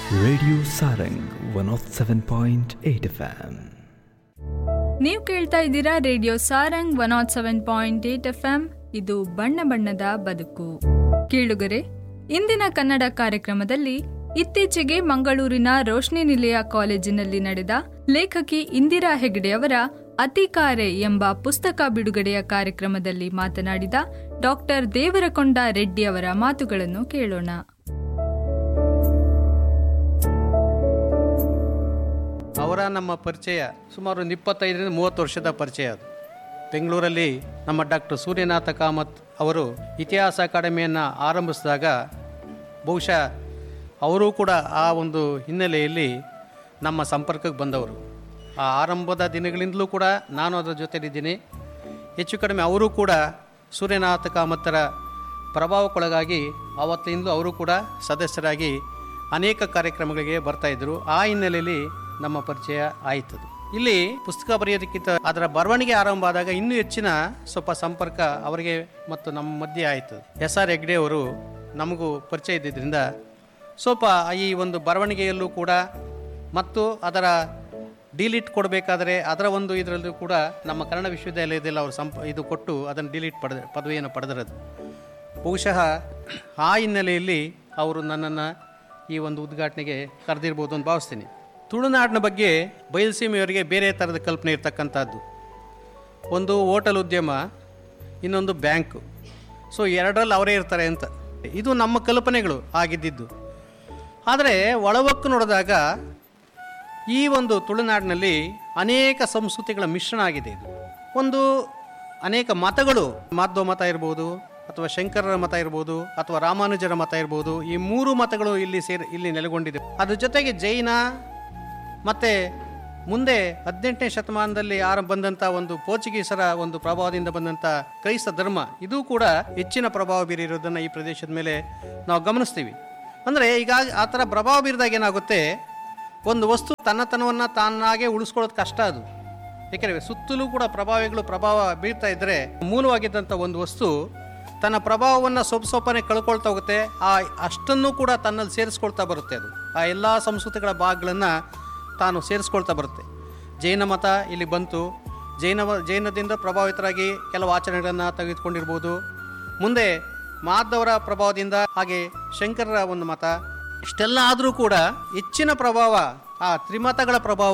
Radio Sarang 107.8 FM. ನೀವು ಕೇಳ್ತಾ ಇದ್ದೀರಾ radio Sarang one nought seven point eight F M ಇದು ಬಣ್ಣ ಬಣ್ಣದ ಬದುಕು ಕೇಳುಗರೆ ಇಂದಿನ ಕನ್ನಡ ಕಾರ್ಯಕ್ರಮದಲ್ಲಿ ಇತ್ತೀಚೆಗೆ ಮಂಗಳೂರಿನ ರೋಶ್ನಿ ನಿಲಯ ಕಾಲೇಜಿನಲ್ಲಿ ನಡೆದ ಲೇಖಕಿ ಇಂದಿರಾ ಹೆಗಡೆಯವರ ಅತಿಕಾರೆ ಎಂಬ ಪುಸ್ತಕ ಬಿಡುಗಡೆಯ ಕಾರ್ಯಕ್ರಮದಲ್ಲಿ ಮಾತನಾಡಿದ ಡಾಕ್ಟರ್ ದೇವರಕೊಂಡ ರೆಡ್ಡಿ ಅವರ ಮಾತುಗಳನ್ನು ಕೇಳೋಣ ಅವರ ನಮ್ಮ ಪರಿಚಯ ಸುಮಾರು ಒಂದು ಇಪ್ಪತ್ತೈದರಿಂದ ಮೂವತ್ತು ವರ್ಷದ ಪರಿಚಯ ಅದು ಬೆಂಗಳೂರಲ್ಲಿ ನಮ್ಮ ಡಾಕ್ಟರ್ ಸೂರ್ಯನಾಥ ಕಾಮತ್ ಅವರು ಇತಿಹಾಸ ಅಕಾಡೆಮಿಯನ್ನು ಆರಂಭಿಸಿದಾಗ ಬಹುಶಃ ಅವರೂ ಕೂಡ ಆ ಒಂದು ಹಿನ್ನೆಲೆಯಲ್ಲಿ ನಮ್ಮ ಸಂಪರ್ಕಕ್ಕೆ ಬಂದವರು ಆ ಆರಂಭದ ದಿನಗಳಿಂದಲೂ ಕೂಡ ನಾನು ಅದರ ಜೊತೆಲಿದ್ದೀನಿ ಹೆಚ್ಚು ಕಡಿಮೆ ಅವರು ಕೂಡ ಸೂರ್ಯನಾಥ ಕಾಮತ್ತರ ಪ್ರಭಾವಕ್ಕೊಳಗಾಗಿ ಆವತ್ತಿಂದಲೂ ಅವರು ಕೂಡ ಸದಸ್ಯರಾಗಿ ಅನೇಕ ಕಾರ್ಯಕ್ರಮಗಳಿಗೆ ಬರ್ತಾಯಿದ್ರು ಆ ಹಿನ್ನೆಲೆಯಲ್ಲಿ ನಮ್ಮ ಪರಿಚಯ ಆಯಿತದು ಇಲ್ಲಿ ಪುಸ್ತಕ ಬರೆಯೋದಕ್ಕಿಂತ ಅದರ ಬರವಣಿಗೆ ಆರಂಭ ಆದಾಗ ಇನ್ನೂ ಹೆಚ್ಚಿನ ಸ್ವಲ್ಪ ಸಂಪರ್ಕ ಅವರಿಗೆ ಮತ್ತು ನಮ್ಮ ಮಧ್ಯೆ ಆಯಿತು ಎಸ್ ಆರ್ ಹೆಗ್ಡೆ ಅವರು ನಮಗೂ ಪರಿಚಯ ಇದ್ದಿದ್ದರಿಂದ ಸ್ವಲ್ಪ ಈ ಒಂದು ಬರವಣಿಗೆಯಲ್ಲೂ ಕೂಡ ಮತ್ತು ಅದರ ಡಿಲೀಟ್ ಕೊಡಬೇಕಾದ್ರೆ ಅದರ ಒಂದು ಇದರಲ್ಲೂ ಕೂಡ ನಮ್ಮ ಕನ್ನಡ ವಿಶ್ವವಿದ್ಯಾಲಯದಲ್ಲಿ ಅವರು ಸಂಪ ಇದು ಕೊಟ್ಟು ಅದನ್ನು ಡಿಲೀಟ್ ಪಡೆದ ಪದವಿಯನ್ನು ಪಡೆದಿರೋದು ಬಹುಶಃ ಆ ಹಿನ್ನೆಲೆಯಲ್ಲಿ ಅವರು ನನ್ನನ್ನು ಈ ಒಂದು ಉದ್ಘಾಟನೆಗೆ ಕರೆದಿರ್ಬೋದು ಅಂತ ಭಾವಿಸ್ತೀನಿ ತುಳುನಾಡಿನ ಬಗ್ಗೆ ಬಯಲುಸೀಮೆಯವರಿಗೆ ಬೇರೆ ಥರದ ಕಲ್ಪನೆ ಇರ್ತಕ್ಕಂಥದ್ದು ಒಂದು ಹೋಟೆಲ್ ಉದ್ಯಮ ಇನ್ನೊಂದು ಬ್ಯಾಂಕು ಸೊ ಎರಡರಲ್ಲಿ ಅವರೇ ಇರ್ತಾರೆ ಅಂತ ಇದು ನಮ್ಮ ಕಲ್ಪನೆಗಳು ಆಗಿದ್ದಿದ್ದು ಆದರೆ ಒಳವಕ್ಕು ನೋಡಿದಾಗ ಈ ಒಂದು ತುಳುನಾಡಿನಲ್ಲಿ ಅನೇಕ ಸಂಸ್ಕೃತಿಗಳ ಮಿಶ್ರಣ ಆಗಿದೆ ಇದು ಒಂದು ಅನೇಕ ಮತಗಳು ಮಾಧ್ವ ಮತ ಇರ್ಬೋದು ಅಥವಾ ಶಂಕರರ ಮತ ಇರ್ಬೋದು ಅಥವಾ ರಾಮಾನುಜರ ಮತ ಇರ್ಬೋದು ಈ ಮೂರು ಮತಗಳು ಇಲ್ಲಿ ಸೇರಿ ಇಲ್ಲಿ ನೆಲೆಗೊಂಡಿದೆ ಅದ್ರ ಜೊತೆಗೆ ಜೈನ ಮತ್ತು ಮುಂದೆ ಹದಿನೆಂಟನೇ ಶತಮಾನದಲ್ಲಿ ಆರಂಭ ಬಂದಂಥ ಒಂದು ಪೋರ್ಚುಗೀಸರ ಒಂದು ಪ್ರಭಾವದಿಂದ ಬಂದಂಥ ಕ್ರೈಸ್ತ ಧರ್ಮ ಇದು ಕೂಡ ಹೆಚ್ಚಿನ ಪ್ರಭಾವ ಬೀರಿರೋದನ್ನು ಈ ಪ್ರದೇಶದ ಮೇಲೆ ನಾವು ಗಮನಿಸ್ತೀವಿ ಅಂದರೆ ಈಗ ಆ ಥರ ಪ್ರಭಾವ ಬೀರಿದಾಗ ಏನಾಗುತ್ತೆ ಒಂದು ವಸ್ತು ತನ್ನತನವನ್ನು ತಾನಾಗೆ ಉಳಿಸ್ಕೊಳ್ಳೋದು ಕಷ್ಟ ಅದು ಏಕೆಂದರೆ ಸುತ್ತಲೂ ಕೂಡ ಪ್ರಭಾವಿಗಳು ಪ್ರಭಾವ ಬೀರ್ತಾ ಇದ್ದರೆ ಮೂಲವಾಗಿದ್ದಂಥ ಒಂದು ವಸ್ತು ತನ್ನ ಪ್ರಭಾವವನ್ನು ಸೊಪ್ಪು ಸೊಪ್ಪನೆ ಕಳ್ಕೊಳ್ತಾ ಹೋಗುತ್ತೆ ಆ ಅಷ್ಟನ್ನು ಕೂಡ ತನ್ನಲ್ಲಿ ಸೇರಿಸ್ಕೊಳ್ತಾ ಬರುತ್ತೆ ಅದು ಆ ಎಲ್ಲ ಸಂಸ್ಕೃತಿಗಳ ಭಾಗಗಳನ್ನು ತಾನು ಸೇರಿಸ್ಕೊಳ್ತಾ ಬರುತ್ತೆ ಜೈನ ಮತ ಇಲ್ಲಿ ಬಂತು ಜೈನ ಜೈನದಿಂದ ಪ್ರಭಾವಿತರಾಗಿ ಕೆಲವು ಆಚರಣೆಗಳನ್ನು ತೆಗೆದುಕೊಂಡಿರ್ಬೋದು ಮುಂದೆ ಮಾಧವರ ಪ್ರಭಾವದಿಂದ ಹಾಗೆ ಶಂಕರರ ಒಂದು ಮತ ಇಷ್ಟೆಲ್ಲ ಆದರೂ ಕೂಡ ಹೆಚ್ಚಿನ ಪ್ರಭಾವ ಆ ತ್ರಿಮತಗಳ ಪ್ರಭಾವ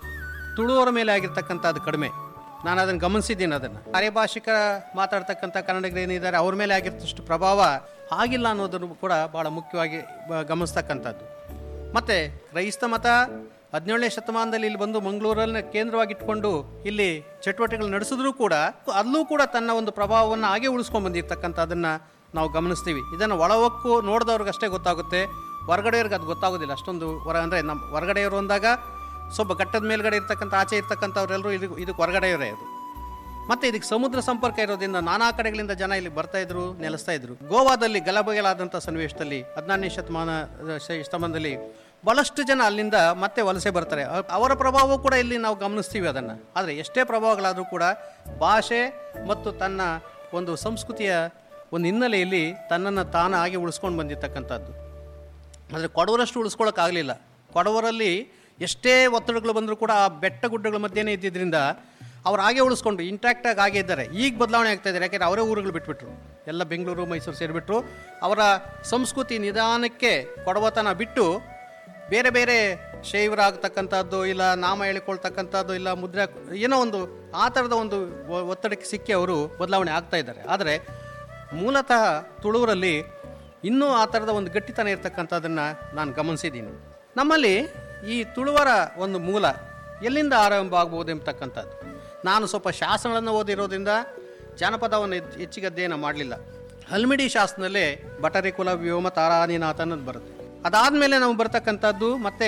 ತುಳುವರ ಮೇಲೆ ಆಗಿರ್ತಕ್ಕಂಥದ್ದು ಕಡಿಮೆ ನಾನು ಅದನ್ನು ಗಮನಿಸಿದ್ದೀನಿ ಅದನ್ನು ಅರೆಭಾಷಿಕ ಮಾತಾಡ್ತಕ್ಕಂಥ ಕನ್ನಡಿಗರೇನಿದ್ದಾರೆ ಅವ್ರ ಮೇಲೆ ಆಗಿರ್ತಷ್ಟು ಪ್ರಭಾವ ಆಗಿಲ್ಲ ಅನ್ನೋದನ್ನು ಕೂಡ ಭಾಳ ಮುಖ್ಯವಾಗಿ ಬ- ಗಮನಿಸ್ತಕ್ಕಂಥದ್ದು ಮತ್ತು ಕ್ರೈಸ್ತ ಮತ ಹದಿನೇಳನೇ ಶತಮಾನದಲ್ಲಿ ಇಲ್ಲಿ ಬಂದು ಮಂಗಳೂರನ್ನ ಕೇಂದ್ರವಾಗಿಟ್ಕೊಂಡು ಇಲ್ಲಿ ಚಟುವಟಿಕೆಗಳು ನಡೆಸಿದ್ರೂ ಕೂಡ ಅಲ್ಲೂ ಕೂಡ ತನ್ನ ಒಂದು ಪ್ರಭಾವವನ್ನು ಹಾಗೆ ಉಳಿಸ್ಕೊಂಡು ಬಂದಿರ್ತಕ್ಕಂಥದ್ದನ್ನು ನಾವು ಗಮನಿಸ್ತೀವಿ ಇದನ್ನು ಒಳವಕ್ಕು ನೋಡಿದವ್ರಿಗೆ ಅಷ್ಟೇ ಗೊತ್ತಾಗುತ್ತೆ ಹೊರಗಡೆಯವ್ರಿಗೆ ಅದು ಗೊತ್ತಾಗೋದಿಲ್ಲ ಅಷ್ಟೊಂದು ಹೊರ ಅಂದರೆ ನಮ್ಮ ಹೊರಗಡೆಯವರು ಅಂದಾಗ ಸ್ವಲ್ಪ ಘಟ್ಟದ ಮೇಲ್ಗಡೆ ಇರ್ತಕ್ಕಂಥ ಆಚೆ ಇರ್ತಕ್ಕಂಥವ್ರೆಲ್ಲರೂ ಇದಕ್ಕೆ ಇದಕ್ಕೆ ಹೊರಗಡೆಯವರೇ ಅದು ಮತ್ತೆ ಇದಕ್ಕೆ ಸಮುದ್ರ ಸಂಪರ್ಕ ಇರೋದ್ರಿಂದ ನಾನಾ ಕಡೆಗಳಿಂದ ಜನ ಇಲ್ಲಿ ಬರ್ತಾ ಇದ್ರು ನೆಲೆಸ್ತಾ ಇದ್ರು ಗೋವಾದಲ್ಲಿ ಗಲಭೆಗಳಾದಂಥ ಸನ್ನಿವೇಶದಲ್ಲಿ ಹದಿನಾರನೇ ಶತಮಾನ ಶ- ಶತಮಾನದಲ್ಲಿ ಬಹಳಷ್ಟು ಜನ ಅಲ್ಲಿಂದ ಮತ್ತೆ ವಲಸೆ ಬರ್ತಾರೆ ಅ- ಅವರ ಪ್ರಭಾವ ಕೂಡ ಇಲ್ಲಿ ನಾವು ಗಮನಿಸ್ತೀವಿ ಅದನ್ನು ಆದರೆ ಎಷ್ಟೇ ಪ್ರಭಾವಗಳಾದರೂ ಕೂಡ ಭಾಷೆ ಮತ್ತು ತನ್ನ ಒಂದು ಸಂಸ್ಕೃತಿಯ ಒಂದು ಹಿನ್ನೆಲೆಯಲ್ಲಿ ತನ್ನನ್ನು ತಾನಾಗಿ ಉಳಿಸ್ಕೊಂಡು ಬಂದಿರತಕ್ಕಂಥದ್ದು ಆದರೆ ಕೊಡವರಷ್ಟು ಉಳಿಸ್ಕೊಳ್ಳೋಕ್ಕಾಗಲಿಲ್ಲ ಕೊಡವರಲ್ಲಿ ಎಷ್ಟೇ ಒತ್ತಡಗಳು ಬಂದರೂ ಕೂಡ ಆ ಬೆಟ್ಟ ಗುಡ್ಡಗಳ ಮಧ್ಯೆನೇ ಇದ್ದಿದ್ದರಿಂದ ಅವ್ರು ಹಾಗೆ ಉಳಿಸ್ಕೊಂಡು ಇಂಟ್ಯಾಕ್ಟಾಗಿ ಹಾಗೆ ಇದ್ದಾರೆ ಈಗ ಬದಲಾವಣೆ ಆಗ್ತಾ ಇದ್ದಾರೆ ಯಾಕೆಂದರೆ ಅವರೇ ಊರುಗಳು ಬಿಟ್ಬಿಟ್ರು ಎಲ್ಲ ಬೆಂಗಳೂರು ಮೈಸೂರು ಸೇರಿಬಿಟ್ರು ಅವರ ಸಂಸ್ಕೃತಿ ನಿಧಾನಕ್ಕೆ ಕೊಡವತನ ಬಿಟ್ಟು ಬೇರೆ ಬೇರೆ ಶೈವರಾಗತಕ್ಕಂಥದ್ದು ಇಲ್ಲ ನಾಮ ಹೇಳಿಕೊಳ್ತಕ್ಕಂಥದ್ದು ಇಲ್ಲ ಮುದ್ರೆ ಏನೋ ಒಂದು ಆ ಥರದ ಒಂದು ಒ- ಒತ್ತಡಕ್ಕೆ ಸಿಕ್ಕಿ ಅವರು ಬದಲಾವಣೆ ಆಗ್ತಾ ಇದ್ದಾರೆ ಆದರೆ ಮೂಲತಃ ತುಳುವರಲ್ಲಿ ಇನ್ನೂ ಆ ಥರದ ಒಂದು ಗಟ್ಟಿತನ ಇರ್ತಕ್ಕಂಥದ್ದನ್ನು ನಾನು ಗಮನಿಸಿದ್ದೀನಿ ನಮ್ಮಲ್ಲಿ ಈ ತುಳುವರ ಒಂದು ಮೂಲ ಎಲ್ಲಿಂದ ಆರಂಭ ಆಗ್ಬೋದು ಎಂಬತಕ್ಕಂಥದ್ದು ನಾನು ಸ್ವಲ್ಪ ಶಾಸನಗಳನ್ನು ಓದಿರೋದ್ರಿಂದ ಜಾನಪದವನ್ನು ಹೆಚ್ಚ್- ಹೆಚ್ಚಿಗೆ ಅಧ್ಯಯನ ಮಾಡಲಿಲ್ಲ ಹಲ್ಮಿಡಿ ಶಾಸನದಲ್ಲೇ ಬಟರಿ ಕುಲ ವ್ಯೋಮ ತಾರಾನಿನಾಥ ಅನ್ನೋದು ಬರುತ್ತೆ ಅದಾದಮೇಲೆ ನಾವು ಬರ್ತಕ್ಕಂಥದ್ದು ಮತ್ತು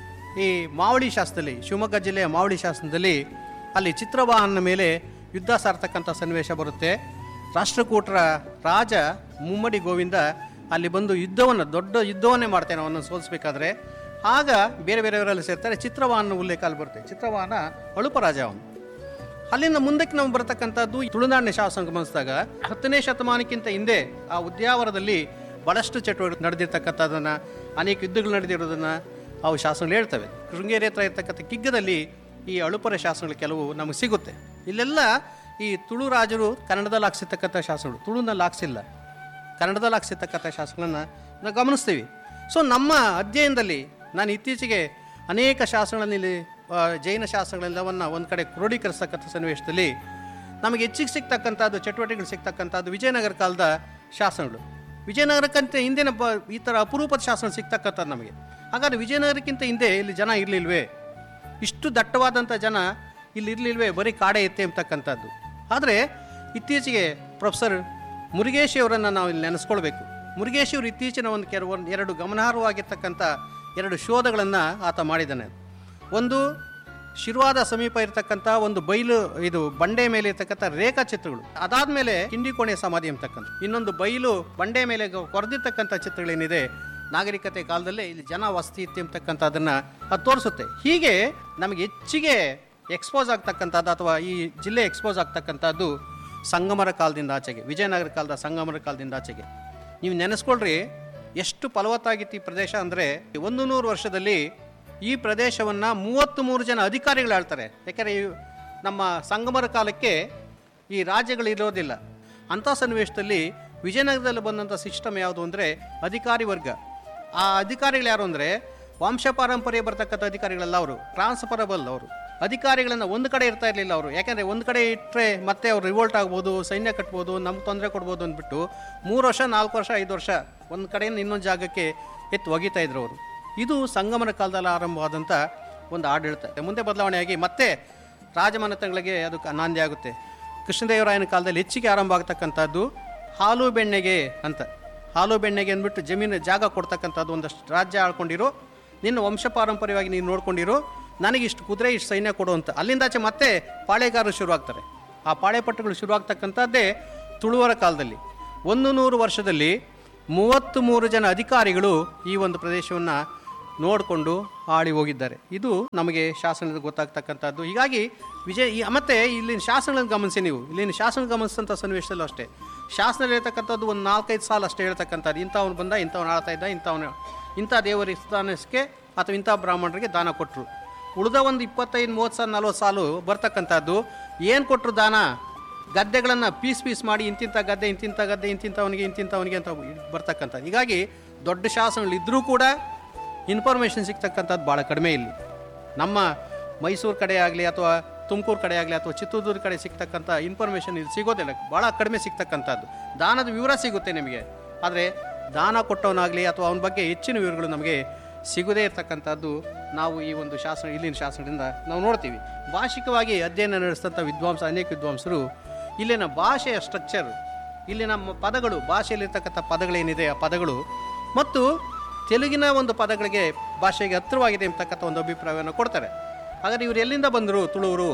ಈ ಮಾವಳಿ ಶಾಸ್ತ್ರದಲ್ಲಿ ಶಿವಮೊಗ್ಗ ಜಿಲ್ಲೆಯ ಮಾವಳಿ ಶಾಸನದಲ್ಲಿ ಅಲ್ಲಿ ಚಿತ್ರವಾಹನ ಮೇಲೆ ಯುದ್ಧ ಸಾರ್ತಕ್ಕಂಥ ಸನ್ನಿವೇಶ ಬರುತ್ತೆ ರಾಷ್ಟ್ರಕೂಟರ ರಾಜ ಮುಮ್ಮಡಿ ಗೋವಿಂದ ಅಲ್ಲಿ ಬಂದು ಯುದ್ಧವನ್ನು ದೊಡ್ಡ ಯುದ್ಧವನ್ನೇ ಮಾಡ್ತೇನೆ ಅವನನ್ನು ಸೋಲಿಸ್ಬೇಕಾದ್ರೆ ಆಗ ಬೇರೆ ಬೇರೆಯವರೆಲ್ಲ ಸೇರ್ತಾರೆ ಚಿತ್ರವಾಹನ ಉಲ್ಲೇಖ ಅಲ್ಲಿ ಬರುತ್ತೆ ಚಿತ್ರವಾಹನ ಅಳುಪ ರಾಜ ಅವನು ಅಲ್ಲಿಂದ ಮುಂದಕ್ಕೆ ನಾವು ಬರತಕ್ಕಂಥದ್ದು ಈ ತುಳುನಾಡಿನ ಶಾಸನ ಗಮನಿಸಿದಾಗ ಹತ್ತನೇ ಶತಮಾನಕ್ಕಿಂತ ಹಿಂದೆ ಆ ಉದ್ಯಾವರದಲ್ಲಿ ಬಹಳಷ್ಟು ಚಟುವಟಿಕೆ ನಡೆದಿರ್ತಕ್ಕಂಥದ್ದನ್ನು ಅನೇಕ ಯುದ್ಧಗಳು ನಡೆದಿರೋದನ್ನು ಅವು ಶಾಸನಗಳು ಹೇಳ್ತವೆ ಶೃಂಗೇರಿ ಹತ್ರ ಇರ್ತಕ್ಕಂಥ ಕಿಗ್ಗದಲ್ಲಿ ಈ ಅಳುಪರ ಶಾಸನಗಳು ಕೆಲವು ನಮಗೆ ಸಿಗುತ್ತೆ ಇಲ್ಲೆಲ್ಲ ಈ ತುಳು ರಾಜರು ಕನ್ನಡದಲ್ಲಿ ಹಾಕ್ಸಿರ್ತಕ್ಕಂಥ ಶಾಸನಗಳು ತುಳುನಲ್ಲಿ ಹಾಕ್ಸಿಲ್ಲ ಕನ್ನಡದಲ್ಲಿ ಹಾಕ್ಸಿರ್ತಕ್ಕಂಥ ಶಾಸನಗಳನ್ನು ನಾವು ಗಮನಿಸ್ತೀವಿ ಸೊ ನಮ್ಮ ಅಧ್ಯಯನದಲ್ಲಿ ನಾನು ಇತ್ತೀಚೆಗೆ ಅನೇಕ ಶಾಸನಗಳಲ್ಲಿ ಇಲ್ಲಿ, ಆ, ಜೈನ ಶಾಸನಗಳೆಲ್ಲವನ್ನು ಒಂದು ಕಡೆ ಕ್ರೋಢೀಕರಿಸ್ತಕ್ಕಂಥ ಸನ್ನಿವೇಶದಲ್ಲಿ ನಮಗೆ ಹೆಚ್ಚಿಗೆ ಸಿಗ್ತಕ್ಕಂಥದ್ದು ಚಟುವಟಿಕೆಗಳು ಸಿಗ್ತಕ್ಕಂಥದ್ದು ವಿಜಯನಗರ ಕಾಲದ ಶಾಸನಗಳು ವಿಜಯನಗರಕ್ಕಂತ ಹಿಂದಿನ ಬ ಈ ಥರ ಅಪರೂಪದ ಶಾಸನ ಸಿಗ್ತಕ್ಕಂಥದ್ದು ನಮಗೆ ಹಾಗಾದ್ರೆ ವಿಜಯನಗರಕ್ಕಿಂತ ಹಿಂದೆ ಇಲ್ಲಿ ಜನ ಇರಲಿಲ್ವೇ ಇಷ್ಟು ದಟ್ಟವಾದಂಥ ಜನ ಇಲ್ಲಿ ಇರಲಿಲ್ವೇ ಬರೀ ಕಾಡೆ ಎತ್ತೆ ಅಂತಕ್ಕಂಥದ್ದು ಆದರೆ ಇತ್ತೀಚೆಗೆ ಪ್ರೊಫೆಸರ್ ಮುರುಗೇಶಿ ಅವರನ್ನು ನಾವು ಇಲ್ಲಿ ನೆನೆಸ್ಕೊಳ್ಬೇಕು ಮುರುಗೇಶಿ ಅವರು ಇತ್ತೀಚಿನ ಒಂದು ಕೆಲವು ಒಂದು ಎರಡು ಗಮನಾರ್ಹವಾಗಿರ್ತಕ್ಕಂಥ ಎರಡು ಶೋಧಗಳನ್ನು ಆತ ಮಾಡಿದ್ದಾನೆ ಒಂದು ಶಿರ್ವಾದ ಸಮೀಪ ಇರತಕ್ಕಂಥ ಒಂದು ಬೈಲು ಇದು ಬಂಡೆ ಮೇಲೆ ಇರ್ತಕ್ಕಂಥ ರೇಖಾಚಿತ್ರಗಳು ಅದಾದ್ಮೇಲೆ ಕಿಂಡಿಕೋಣೆ ಸಮಾಧಿ ಅಂತಕ್ಕಂಥ ಇನ್ನೊಂದು ಬೈಲು ಬಂಡೆ ಮೇಲೆ ಗ- ಕೊರೆದಿರ್ತಕ್ಕಂಥ ಚಿತ್ರಗಳೇನಿದೆ ನಾಗರಿಕತೆ ಕಾಲದಲ್ಲೇ ಇಲ್ಲಿ ಜನ ವಸತಿ ಇತ್ತು ಅಂತಕ್ಕಂಥದ್ದನ್ನ ಅದು ತೋರಿಸುತ್ತೆ ಹೀಗೆ ನಮಗೆ ಹೆಚ್ಚಿಗೆ ಎಕ್ಸ್ಪೋಸ್ ಆಗ್ತಕ್ಕಂಥದ್ದು ಅಥವಾ ಈ ಜಿಲ್ಲೆ ಎಕ್ಸ್ಪೋಸ್ ಆಗ್ತಕ್ಕಂಥದ್ದು ಸಂಗಮರ ಕಾಲದಿಂದ ಆಚೆಗೆ ವಿಜಯನಗರ ಕಾಲದ ಸಂಗಮರ ಕಾಲದಿಂದ ಆಚೆಗೆ ನೀವು ನೆನೆಸ್ಕೊಳ್ರಿ ಎಷ್ಟು ಫಲವತ್ತಾಗಿತ್ತು ಈ ಪ್ರದೇಶ ಅಂದರೆ ಒಂದು ನೂರು ವರ್ಷದಲ್ಲಿ ಈ ಪ್ರದೇಶವನ್ನು ಮೂವತ್ತ್ ಮೂರು ಜನ ಅಧಿಕಾರಿಗಳು ಆಳ್ತಾರೆ ಯಾಕೆಂದರೆ ಈ ನಮ್ಮ ಸಂಗಮರ ಕಾಲಕ್ಕೆ ಈ ರಾಜ್ಯಗಳು ಇರೋದಿಲ್ಲ ಅಂಥ ಸನ್ನಿವೇಶದಲ್ಲಿ ವಿಜಯನಗರದಲ್ಲಿ ಬಂದಂಥ ಸಿಸ್ಟಮ್ ಯಾವುದು ಅಂದರೆ ಅಧಿಕಾರಿ ವರ್ಗ ಆ ಅಧಿಕಾರಿಗಳು ಯಾರು ಅಂದರೆ ವಂಶ ಪಾರಂಪರ್ಯ ಬರ್ತಕ್ಕಂಥ ಅಧಿಕಾರಿಗಳಲ್ಲ ಅವರು ಟ್ರಾನ್ಸ್ಫರಬಲ್ ಅವರು ಅಧಿಕಾರಿಗಳನ್ನು ಒಂದು ಕಡೆ ಇರ್ತಾ ಇರಲಿಲ್ಲ ಅವರು ಯಾಕೆಂದರೆ ಒಂದು ಕಡೆ ಇಟ್ಟರೆ ಮತ್ತೆ ಅವ್ರು ರಿವೋಲ್ಟ್ ಆಗ್ಬೋದು ಸೈನ್ಯ ಕಟ್ಬೋದು ನಮ್ಗೆ ತೊಂದರೆ ಕೊಡ್ಬೋದು ಅಂದ್ಬಿಟ್ಟು ಮೂರು ವರ್ಷ ನಾಲ್ಕು ವರ್ಷ ಐದು ವರ್ಷ ಒಂದು ಕಡೆಯಿಂದ ಇನ್ನೊಂದು ಜಾಗಕ್ಕೆ ಎತ್ತು ಒಗಿತಾ ಇದ್ರು ಅವರು ಇದು ಸಂಗಮನ ಕಾಲದಲ್ಲಿ ಆರಂಭವಾದಂಥ ಒಂದು ಆಡಳಿತ ಮುಂದೆ ಬದಲಾವಣೆಯಾಗಿ ಮತ್ತೆ ರಾಜಮನೆತನಗಳಿಗೆ ಅದು ಕ- ನಾಂದಿ ಆಗುತ್ತೆ ಕೃಷ್ಣದೇವರಾಯನ ಕಾಲದಲ್ಲಿ ಹೆಚ್ಚಿಗೆ ಆರಂಭ ಆಗ್ತಕ್ಕಂಥದ್ದು ಹಾಲು ಬೆಣ್ಣೆಗೆ ಅಂತ ಹಾಲು ಬೆಣ್ಣೆಗೆ ಅಂದ್ಬಿಟ್ಟು ಜಮೀನು ಜಾಗ ಕೊಡ್ತಕ್ಕಂಥದ್ದು ಒಂದಷ್ಟು ರಾಜ್ಯ ಆಳ್ಕೊಂಡಿರೋ ನಿನ್ನ ವಂಶ ಪಾರಂಪರ್ಯವಾಗಿ ನೀನು ನೋಡ್ಕೊಂಡಿರೋ ನನಗೆ ಇಷ್ಟು ಕುದುರೆ ಇಷ್ಟು ಸೈನ್ಯ ಕೊಡು ಅಂತ ಅಲ್ಲಿಂದಾಚೆ ಮತ್ತೆ ಪಾಳೆಗಾರರು ಶುರುವಾಗ್ತಾರೆ ಆ ಪಾಳೆಪಟ್ಟುಗಳು ಶುರುವಾಗ್ತಕ್ಕಂಥದ್ದೇ ತುಳುವರ ಕಾಲದಲ್ಲಿ ಒಂದು ನೂರು ವರ್ಷದಲ್ಲಿ ಮೂವತ್ತ್ ಮೂರು ಜನ ಅಧಿಕಾರಿಗಳು ಈ ಒಂದು ಪ್ರದೇಶವನ್ನು ನೋಡಿಕೊಂಡು ಆಳಿ ಹೋಗಿದ್ದಾರೆ ಇದು ನಮಗೆ ಶಾಸನದ ಗೊತ್ತಾಗ್ತಕ್ಕಂಥದ್ದು ಹೀಗಾಗಿ ವಿಜಯ ಈ ಮತ್ತೆ ಇಲ್ಲಿನ ಶಾಸನಗಳನ್ನು ಗಮನಿಸಿ ನೀವು ಇಲ್ಲಿನ ಶಾಸನ ಗಮನಿಸಿದಂಥ ಸನ್ನಿವೇಶದಲ್ಲೂ ಅಷ್ಟೇ ಶಾಸನದಲ್ಲಿ ಇರ್ತಕ್ಕಂಥದ್ದು ಒಂದು ನಾಲ್ಕೈದು ಸಾಲ ಅಷ್ಟೇ ಹೇಳ್ತಕ್ಕಂಥದ್ದು ಇಂಥವ್ನು ಬಂದ ಇಂಥವ್ನು ಆಳ್ತಾ ಇದ್ದ ಇಂಥವನು ಇಂಥ ದೇವರ ಸ್ಥಾನಕ್ಕೆ ಅಥವಾ ಇಂಥ ಬ್ರಾಹ್ಮಣರಿಗೆ ದಾನ ಕೊಟ್ಟರು ಉಳಿದ ಒಂದು ಇಪ್ಪತ್ತೈದು ಮೂವತ್ತು ಸಾಲ ನಲ್ವತ್ತು ಸಾಲು ಬರ್ತಕ್ಕಂಥದ್ದು ಏನು ಕೊಟ್ಟರು ದಾನ ಗದ್ದೆಗಳನ್ನು ಪೀಸ್ ಪೀಸ್ ಮಾಡಿ ಇಂತಿಂಥ ಗದ್ದೆ ಇಂತಿಂಥ ಗದ್ದೆ ಇಂತಿಂಥವನಿಗೆ ಇಂತಿಂಥವನಿಗೆ ಅಂತ ಬರ್ತಕ್ಕಂಥದ್ದು ಹೀಗಾಗಿ ದೊಡ್ಡ ಶಾಸನಗಳು ಇದ್ದರೂ ಕೂಡ ಇನ್ಫಾರ್ಮೇಷನ್ ಸಿಗ್ತಕ್ಕಂಥದ್ದು ಭಾಳ ಕಡಿಮೆ ಇಲ್ಲಿ ನಮ್ಮ ಮೈಸೂರು ಕಡೆ ಆಗಲಿ ಅಥವಾ ತುಮಕೂರು ಕಡೆ ಆಗಲಿ ಅಥವಾ ಚಿತ್ರದುರ್ಗ ಕಡೆ ಸಿಗ್ತಕ್ಕಂಥ ಇನ್ಫಾರ್ಮೇಷನ್ ಇಲ್ಲಿ ಸಿಗೋದಿಲ್ಲ ಭಾಳ ಕಡಿಮೆ ಸಿಗ್ತಕ್ಕಂಥದ್ದು ದಾನದ ವಿವರ ಸಿಗುತ್ತೆ ನಿಮಗೆ ಆದರೆ ದಾನ ಕೊಟ್ಟವನಾಗಲಿ ಅಥವಾ ಅವನ ಬಗ್ಗೆ ಹೆಚ್ಚಿನ ವಿವರಗಳು ನಮಗೆ ಸಿಗದೇ ಇರತಕ್ಕಂಥದ್ದು ನಾವು ಈ ಒಂದು ಶಾಸನ ಇಲ್ಲಿನ ಶಾಸನದಿಂದ ನಾವು ನೋಡ್ತೀವಿ ಭಾಷಿಕವಾಗಿ ಅಧ್ಯಯನ ನಡೆಸಿದಂಥ ವಿದ್ವಾಂಸ ಅನೇಕ ವಿದ್ವಾಂಸರು ಇಲ್ಲಿನ ಭಾಷೆಯ ಸ್ಟ್ರಕ್ಚರ್ ಇಲ್ಲಿ ನಮ್ಮ ಪದಗಳು ಭಾಷೆಯಲ್ಲಿರ್ತಕ್ಕಂಥ ಪದಗಳೇನಿದೆ ಆ ಪದಗಳು ಮತ್ತು ತೆಲುಗಿನ ಒಂದು ಪದಗಳಿಗೆ ಭಾಷೆಗೆ ಹತ್ತಿರವಾಗಿದೆ ಅಂತಕ್ಕಂಥ ಒಂದು ಅಭಿಪ್ರಾಯವನ್ನು ಕೊಡ್ತಾರೆ ಹಾಗಾದ್ರೆ ಇವರು ಎಲ್ಲಿಂದ ಬಂದರು ತುಳುವರು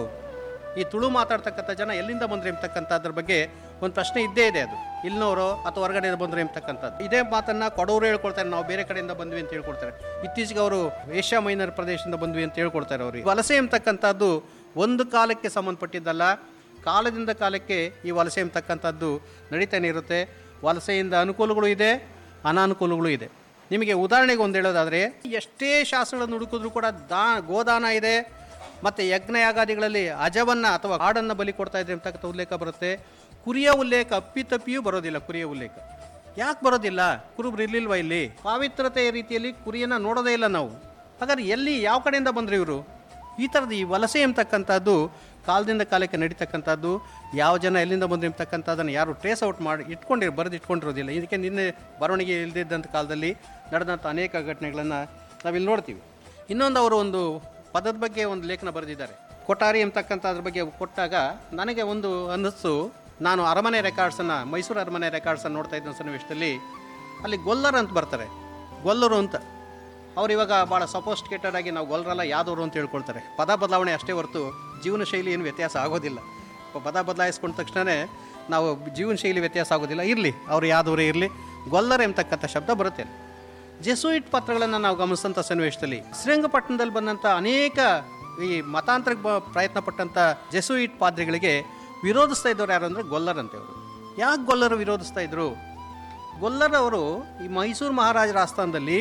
ಈ ತುಳು ಮಾತಾಡ್ತಕ್ಕಂಥ ಜನ ಎಲ್ಲಿಂದ ಬಂದ್ರು ಎಂಬತಕ್ಕಂಥದ್ರ ಬಗ್ಗೆ ಒಂದು ಪ್ರಶ್ನೆ ಇದ್ದೇ ಇದೆ ಅದು ಇಲ್ಲಿನವರು ಅಥವಾ ಹೊರಗಡೆಯಿಂದ ಬಂದರು ಎಂಬತಕ್ಕಂಥದ್ದು ಇದೇ ಮಾತನ್ನು ಕೊಡವರು ಹೇಳ್ಕೊಳ್ತಾರೆ ನಾವು ಬೇರೆ ಕಡೆಯಿಂದ ಬಂದ್ವಿ ಅಂತ ಹೇಳ್ಕೊಡ್ತಾರೆ ಇತ್ತೀಚೆಗೆ ಅವರು ಏಷ್ಯಾ ಮೈನರ್ ಪ್ರದೇಶದಿಂದ ಬಂದ್ವಿ ಅಂತ ಹೇಳ್ಕೊಡ್ತಾರೆ ಅವ್ರಿಗೆ ವಲಸೆ ಎಂಬತಕ್ಕಂಥದ್ದು ಒಂದು ಕಾಲಕ್ಕೆ ಸಂಬಂಧಪಟ್ಟಿದ್ದಲ್ಲ ಕಾಲದಿಂದ ಕಾಲಕ್ಕೆ ಈ ವಲಸೆ ಎಂಬತಕ್ಕಂಥದ್ದು ನಡೀತಾನೆ ಇರುತ್ತೆ ವಲಸೆಯಿಂದ ಅನುಕೂಲಗಳು ಇದೆ ಅನಾನುಕೂಲಗಳು ಇದೆ ನಿಮಗೆ ಉದಾಹರಣೆಗೆ ಒಂದು ಹೇಳೋದಾದರೆ ಎಷ್ಟೇ ಶಾಸ್ತ್ರಗಳನ್ನು ಹುಡುಕಿದ್ರು ಕೂಡ ದಾ ಗೋದಾನ ಇದೆ ಮತ್ತು ಯಜ್ಞಯಾಗಾದಿಗಳಲ್ಲಿ ಅಜವನ್ನು ಅಥವಾ ಆಡನ್ನು ಬಲಿ ಕೊಡ್ತಾ ಇದ್ರೆ ಅಂತಕ್ಕಂಥ ಉಲ್ಲೇಖ ಬರುತ್ತೆ ಕುರಿಯ ಉಲ್ಲೇಖ ಅಪ್ಪಿತಪ್ಪಿಯೂ ಬರೋದಿಲ್ಲ ಕುರಿಯ ಉಲ್ಲೇಖ ಯಾಕೆ ಬರೋದಿಲ್ಲ ಕುರುಬ್ರು ಇರ್ಲಿಲ್ವಾ ಇಲ್ಲಿ ಪಾವಿತ್ರತೆಯ ರೀತಿಯಲ್ಲಿ ಕುರಿಯನ್ನು ನೋಡೋದೇ ಇಲ್ಲ ನಾವು ಹಾಗಾದ್ರೆ ಎಲ್ಲಿ ಯಾವ ಕಡೆಯಿಂದ ಬಂದರು ಇವರು ಈ ಥರದ ಈ ವಲಸೆ ಎಂಬತಕ್ಕಂಥದ್ದು ಕಾಲದಿಂದ ಕಾಲಕ್ಕೆ ನಡೀತಕ್ಕಂಥದ್ದು ಯಾವ ಜನ ಎಲ್ಲಿಂದ ಬಂದರು ಎಂಬತಕ್ಕಂಥದ್ದನ್ನು ಯಾರು ಟ್ರೇಸ್ ಔಟ್ ಮಾಡಿ ಇಟ್ಕೊಂಡಿರೋ ಬರೆದು ಇಟ್ಕೊಂಡಿರೋದಿಲ್ಲ ಇದಕ್ಕೆ ನಿನ್ನೆ ಬರವಣಿಗೆ ಇಲ್ಲದಿದ್ದಂಥ ಕಾಲದಲ್ಲಿ ನಡೆದಂಥ ಅನೇಕ ಘಟನೆಗಳನ್ನು ನಾವಿಲ್ಲಿ ನೋಡ್ತೀವಿ ಇನ್ನೊಂದು ಅವರು ಒಂದು ಪದದ ಬಗ್ಗೆ ಒಂದು ಲೇಖನ ಬರೆದಿದ್ದಾರೆ ಕೊಠಾರಿ ಎಂಬತಕ್ಕಂಥದ್ರ ಬಗ್ಗೆ ಕೊಟ್ಟಾಗ ನನಗೆ ಒಂದು ಅನ್ನಿಸ್ತು ನಾನು ಅರಮನೆ ರೆಕಾರ್ಡ್ಸನ್ನು ಮೈಸೂರು ಅರಮನೆ ರೆಕಾರ್ಡ್ಸನ್ನು ನೋಡ್ತಾ ಇದ್ದ ಸನ್ನಿವೇಶದಲ್ಲಿ ಅಲ್ಲಿ ಗೊಲ್ಲರ್ ಅಂತ ಬರ್ತಾರೆ ಗೊಲ್ಲರು ಅಂತ ಅವ್ರು ಇವಾಗ ಭಾಳ ಸಪೋಸ್ಟಿಕೇಟೆಡ್ ಆಗಿ ನಾವು ಗೊಲ್ಲರಲ್ಲ ಯಾದವರು ಅಂತ ಹೇಳ್ಕೊಳ್ತಾರೆ ಪದ ಬದಲಾವಣೆ ಅಷ್ಟೇ ಹೊರತು ಜೀವನ ಶೈಲಿ ಏನು ವ್ಯತ್ಯಾಸ ಆಗೋದಿಲ್ಲ ಪದ ಬದಲಾಯಿಸ್ಕೊಂಡ ತಕ್ಷಣವೇ ನಾವು ಜೀವನ ಶೈಲಿ ವ್ಯತ್ಯಾಸ ಆಗೋದಿಲ್ಲ ಇರಲಿ ಅವ್ರು ಯಾದವರೇ ಇರಲಿ ಗೊಲ್ಲರ್ ಎಂಬತಕ್ಕಂಥ ಶಬ್ದ ಬರುತ್ತೆ ಜೆಸುಯಿಟ್ ಪತ್ರಗಳನ್ನು ನಾವು ಗಮನಿಸಿದಂಥ ಸನ್ನಿವೇಶದಲ್ಲಿ ಶ್ರೀರಂಗಪಟ್ಟಣದಲ್ಲಿ ಬಂದಂಥ ಅನೇಕ ಈ ಮತಾಂತರಕ್ಕೆ ಬ ಪ್ರಯತ್ನ ಪಟ್ಟಂಥ ಜೆಸುಯಿಟ್ ಪಾದ್ರಿಗಳಿಗೆ ವಿರೋಧಿಸ್ತಾ ಇದ್ದವ್ರು ಯಾರು ಅಂದರೆ ಗೊಲ್ಲರ್ ಅಂತ ಅವರು ಯಾಕೆ ಗೊಲ್ಲರು ವಿರೋಧಿಸ್ತಾ ಇದ್ರು ಗೊಲ್ಲರ್ ಅವರು ಈ ಮೈಸೂರು ಮಹಾರಾಜರ ಆಸ್ಥಾನದಲ್ಲಿ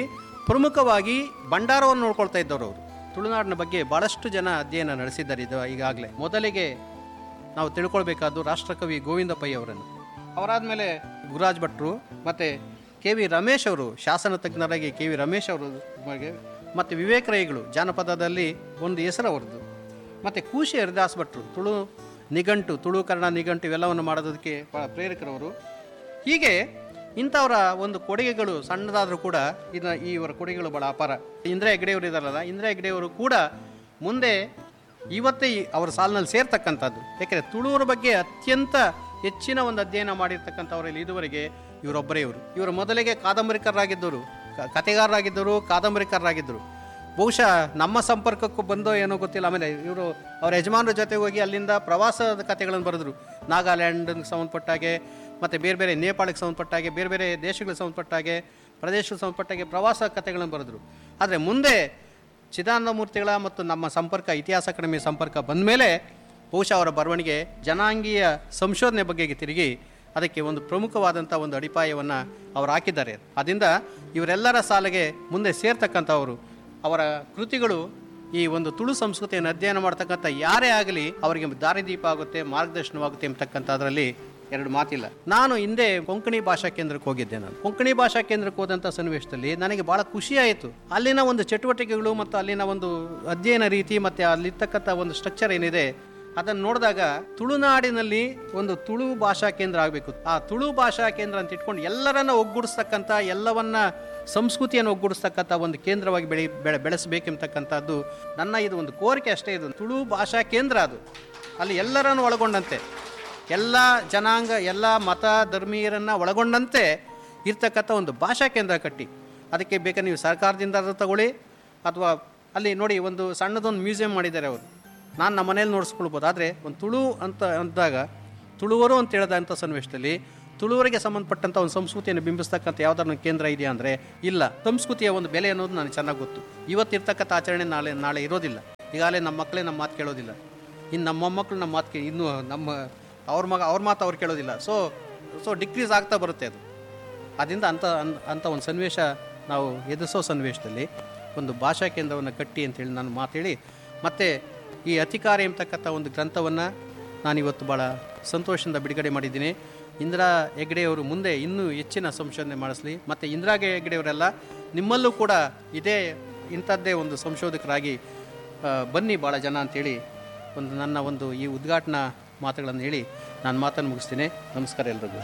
ಪ್ರಮುಖವಾಗಿ ಭಂಡಾರವನ್ನು ನೋಡ್ಕೊಳ್ತಾ ಇದ್ದವರು ಅವರು ತುಳುನಾಡಿನ ಬಗ್ಗೆ ಭಾಳಷ್ಟು ಜನ ಅಧ್ಯಯನ ನಡೆಸಿದ್ದಾರೆ ಇದು ಈಗಾಗಲೇ ಮೊದಲಿಗೆ ನಾವು ತಿಳ್ಕೊಳ್ಬೇಕಾದ್ದು ರಾಷ್ಟ್ರಕವಿ ಗೋವಿಂದ ಪೈ ಅವರನ್ನು ಅವರಾದಮೇಲೆ ಗುರುರಾಜ್ ಭಟ್ರು ಮತ್ತು ಕೆ ವಿ ರಮೇಶ್ ಅವರು ಶಾಸನ ತಜ್ಞರಾಗಿ ಕೆ ವಿ ರಮೇಶ್ ಅವರು ಬಗ್ಗೆ ಮತ್ತು ವಿವೇಕ ರೈಗಳು ಜಾನಪದದಲ್ಲಿ ಒಂದು ಹೆಸರು ಅವರದ್ದು ಮತ್ತು ಕೂಶಿ ಹರಿದಾಸ್ ಭಟ್ರು ತುಳು ನಿಘಂಟು ತುಳು ಕನ್ನಡ ನಿಘಂಟು ಇವೆಲ್ಲವನ್ನು ಮಾಡೋದಕ್ಕೆ ಭಾಳ ಪ್ರೇರಕರವರು ಹೀಗೆ ಇಂಥವರ ಒಂದು ಕೊಡುಗೆಗಳು ಸಣ್ಣದಾದರೂ ಕೂಡ ಇದನ್ನ ಇವರ ಕೊಡುಗೆಗಳು ಭಾಳ ಅಪಾರ ಇಂದಿರಾ ಹೆಗ್ಡೆಯವರು ಇದಾರಲ್ಲ ಇಂದಿರಾ ಹೆಗ್ಡೆಯವರು ಕೂಡ ಮುಂದೆ ಇವತ್ತೇ ಈ ಅವರ ಸಾಲಿನಲ್ಲಿ ಸೇರ್ತಕ್ಕಂಥದ್ದು ಯಾಕೆಂದರೆ ತುಳುವರ ಬಗ್ಗೆ ಅತ್ಯಂತ ಹೆಚ್ಚಿನ ಒಂದು ಅಧ್ಯಯನ ಮಾಡಿರ್ತಕ್ಕಂಥವರಲ್ಲಿ ಇದುವರೆಗೆ ಇವರೊಬ್ಬರೇ ಇವರು ಇವರು ಮೊದಲಿಗೆ ಕಾದಂಬರಿಕರಾಗಿದ್ದರು ಕ- ಕಥೆಗಾರರಾಗಿದ್ದರು ಕಾದಂಬರಿಕರಾಗಿದ್ದರು ಬಹುಶಃ ನಮ್ಮ ಸಂಪರ್ಕಕ್ಕೂ ಬಂದೋ ಏನೋ ಗೊತ್ತಿಲ್ಲ ಆಮೇಲೆ ಇವರು ಅವರ ಯಜಮಾನರ ಜೊತೆ ಹೋಗಿ ಅಲ್ಲಿಂದ ಪ್ರವಾಸದ ಕಥೆಗಳನ್ನು ಬರೆದ್ರು ನಾಗಾಲ್ಯಾಂಡ್ಗೆ ಸಂಬಂಧಪಟ್ಟ ಹಾಗೆ ಮತ್ತು ಬೇರೆ ಬೇರೆ ನೇಪಾಳಕ್ಕೆ ಸಂಬಂಧಪಟ್ಟ ಹಾಗೆ ಬೇರೆ ಬೇರೆ ದೇಶಗಳಿಗೆ ಸಂಬಂಧಪಟ್ಟ ಹಾಗೆ ಪ್ರದೇಶಕ್ಕೆ ಸಂಬಂಧಪಟ್ಟ ಹಾಗೆ ಪ್ರವಾಸ ಕಥೆಗಳನ್ನು ಬರೆದ್ರು ಆದರೆ ಮುಂದೆ ಚಿದಾನಂದ ಮೂರ್ತಿಗಳ ಮತ್ತು ನಮ್ಮ ಸಂಪರ್ಕ ಇತಿಹಾಸ ಅಕಾಡೆಮಿ ಸಂಪರ್ಕ ಬಂದ ಮೇಲೆ ಬಹುಶಃ ಅವರ ಬರವಣಿಗೆ ಜನಾಂಗೀಯ ಸಂಶೋಧನೆ ಬಗೆಗೆ ತಿರುಗಿ ಅದಕ್ಕೆ ಒಂದು ಪ್ರಮುಖವಾದಂಥ ಒಂದು ಅಡಿಪಾಯವನ್ನು ಅವರು ಹಾಕಿದ್ದಾರೆ ಅದರಿಂದ ಇವರೆಲ್ಲರ ಸಾಲಿಗೆ ಮುಂದೆ ಸೇರ್ತಕ್ಕಂಥವರು ಅವರ ಕೃತಿಗಳು ಈ ಒಂದು ತುಳು ಸಂಸ್ಕೃತಿಯನ್ನು ಅಧ್ಯಯನ ಮಾಡ್ತಕ್ಕಂಥ ಯಾರೇ ಆಗಲಿ ಅವರಿಗೆ ದಾರಿದೀಪ ಆಗುತ್ತೆ ಮಾರ್ಗದರ್ಶನವಾಗುತ್ತೆ ಎಂಬತಕ್ಕಂಥದ್ರಲ್ಲಿ ಎರಡು ಮಾತಿಲ್ಲ ನಾನು ಹಿಂದೆ ಕೊಂಕಣಿ ಭಾಷಾ ಕೇಂದ್ರಕ್ಕೆ ಹೋಗಿದ್ದೆ ನಾನು ಕೊಂಕಣಿ ಭಾಷಾ ಕೇಂದ್ರಕ್ಕೆ ಹೋದಂಥ ಸನ್ನಿವೇಶದಲ್ಲಿ ನನಗೆ ಭಾಳ ಖುಷಿ ಆಯಿತು ಅಲ್ಲಿನ ಒಂದು ಚಟುವಟಿಕೆಗಳು ಮತ್ತು ಅಲ್ಲಿನ ಒಂದು ಅಧ್ಯಯನ ರೀತಿ ಮತ್ತು ಅಲ್ಲಿರ್ತಕ್ಕಂಥ ಒಂದು ಸ್ಟ್ರಕ್ಚರ್ ಏನಿದೆ ಅದನ್ನು ನೋಡಿದಾಗ ತುಳುನಾಡಿನಲ್ಲಿ ಒಂದು ತುಳು ಭಾಷಾ ಕೇಂದ್ರ ಆಗಬೇಕು ಆ ತುಳು ಭಾಷಾ ಕೇಂದ್ರ ಅಂತ ಇಟ್ಕೊಂಡು ಎಲ್ಲರನ್ನ ಒಗ್ಗೂಡಿಸ್ತಕ್ಕಂಥ ಎಲ್ಲವನ್ನ ಸಂಸ್ಕೃತಿಯನ್ನು ಒಗ್ಗೂಡಿಸ್ತಕ್ಕಂಥ ಒಂದು ಕೇಂದ್ರವಾಗಿ ಬೆಳೆ ಬೆಳೆ ಬೆಳೆಸಬೇಕೆಂಬತಕ್ಕಂಥದ್ದು ನನ್ನ ಇದು ಒಂದು ಕೋರಿಕೆ ಅಷ್ಟೇ ಇದು ತುಳು ಭಾಷಾ ಕೇಂದ್ರ ಅದು ಅಲ್ಲಿ ಎಲ್ಲರನ್ನು ಒಳಗೊಂಡಂತೆ ಎಲ್ಲ ಜನಾಂಗ ಎಲ್ಲ ಮತ ಧರ್ಮೀಯರನ್ನು ಒಳಗೊಂಡಂತೆ ಇರ್ತಕ್ಕಂಥ ಒಂದು ಭಾಷಾ ಕೇಂದ್ರ ಕಟ್ಟಿ ಅದಕ್ಕೆ ಬೇಕಾದ್ರೆ ನೀವು ಸರ್ಕಾರದಿಂದ ಅದು ತಗೊಳ್ಳಿ ಅಥವಾ ಅಲ್ಲಿ ನೋಡಿ ಒಂದು ಸಣ್ಣದೊಂದು ಮ್ಯೂಸಿಯಂ ಮಾಡಿದ್ದಾರೆ ಅವರು ನಾನು ನಮ್ಮ ಮನೇಲಿ ನೋಡಿಸ್ಕೊಳ್ಬೋದು ಆದರೆ ಒಂದು ತುಳು ಅಂತ ಅಂದಾಗ ತುಳುವರು ಅಂತ ಹೇಳಿದಂಥ ಸನ್ನಿವೇಶದಲ್ಲಿ ತುಳುವರಿಗೆ ಸಂಬಂಧಪಟ್ಟಂಥ ಒಂದು ಸಂಸ್ಕೃತಿಯನ್ನು ಬಿಂಬಿಸ್ತಕ್ಕಂಥ ಯಾವ್ದಾದ್ರು ಒಂದು ಕೇಂದ್ರ ಇದೆಯಾ ಅಂದರೆ ಇಲ್ಲ ಸಂಸ್ಕೃತಿಯ ಒಂದು ಬೆಲೆ ಅನ್ನೋದು ನನಗೆ ಚೆನ್ನಾಗಿ ಗೊತ್ತು ಇವತ್ತಿರ್ತಕ್ಕಂಥ ಆಚರಣೆ ನಾಳೆ ನಾಳೆ ಇರೋದಿಲ್ಲ ಈಗಾಗಲೇ ನಮ್ಮ ಮಕ್ಕಳೇ ನಮ್ಮ ಮಾತು ಕೇಳೋದಿಲ್ಲ ಇನ್ನು ನಮ್ಮ ಮೊಮ್ಮಕ್ಕಳು ನಮ್ಮ ಮಾತು ಕೇ ಇನ್ನೂ ನಮ್ಮ ಅವ್ರ ಮಗ ಅವ್ರ ಮಾತು ಅವ್ರು ಕೇಳೋದಿಲ್ಲ ಸೊ ಸೊ ಡಿಕ್ರೀಸ್ ಆಗ್ತಾ ಬರುತ್ತೆ ಅದು ಅದರಿಂದ ಅಂಥ ಅನ್- ಅಂಥ ಒಂದು ಸನ್ನಿವೇಶ ನಾವು ಎದುರಿಸೋ ಸನ್ನಿವೇಶದಲ್ಲಿ ಒಂದು ಭಾಷಾ ಕೇಂದ್ರವನ್ನು ಕಟ್ಟಿ ಅಂತೇಳಿ ನಾನು ಮಾತೇಳಿ ಮತ್ತು ಈ ಅಧಿಕಾರ ಎಂಬತಕ್ಕಂಥ ಒಂದು ಗ್ರಂಥವನ್ನು ನಾನಿವತ್ತು ಭಾಳ ಸಂತೋಷದಿಂದ ಬಿಡುಗಡೆ ಮಾಡಿದ್ದೀನಿ ಇಂದಿರಾ ಹೆಗ್ಡೆಯವರು ಮುಂದೆ ಇನ್ನೂ ಹೆಚ್ಚಿನ ಸಂಶೋಧನೆ ಮಾಡಿಸ್ಲಿ ಮತ್ತು ಇಂದಿರಾ ಹೆಗ್ಡೆಯವರೆಲ್ಲ ನಿಮ್ಮಲ್ಲೂ ಕೂಡ ಇದೇ ಇಂಥದ್ದೇ ಒಂದು ಸಂಶೋಧಕರಾಗಿ ಆ, ಬನ್ನಿ ಭಾಳ ಜನ ಅಂತೇಳಿ ಒಂದು ನನ್ನ ಒಂದು ಈ ಉದ್ಘಾಟನಾ ಮಾತುಗಳನ್ನು ಹೇಳಿ ನಾನು ಮಾತನ್ನು ಮುಗಿಸ್ತೀನಿ ನಮಸ್ಕಾರ ಎಲ್ರಿಗೂ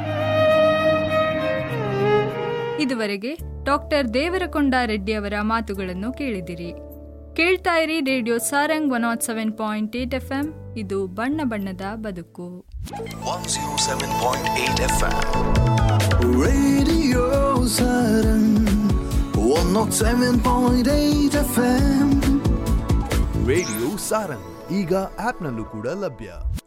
ಇದುವರೆಗೆ ಡಾಕ್ಟರ್ ದೇವರಕೊಂಡ ರೆಡ್ಡಿ ಅವರ ಮಾತುಗಳನ್ನು ಕೇಳಿದಿರಿ ಕೇಳ್ತಾ ಇರಿ radio Sarang one nought seven point eight F M ಇದು ಬಣ್ಣ ಬಣ್ಣದ ಬದುಕು 107.8 FM. Radio Saturn 107.8 FM radio Sarang ಈಗ ಆಪ್ನಲ್ಲೂ ಕೂಡ ಲಭ್ಯ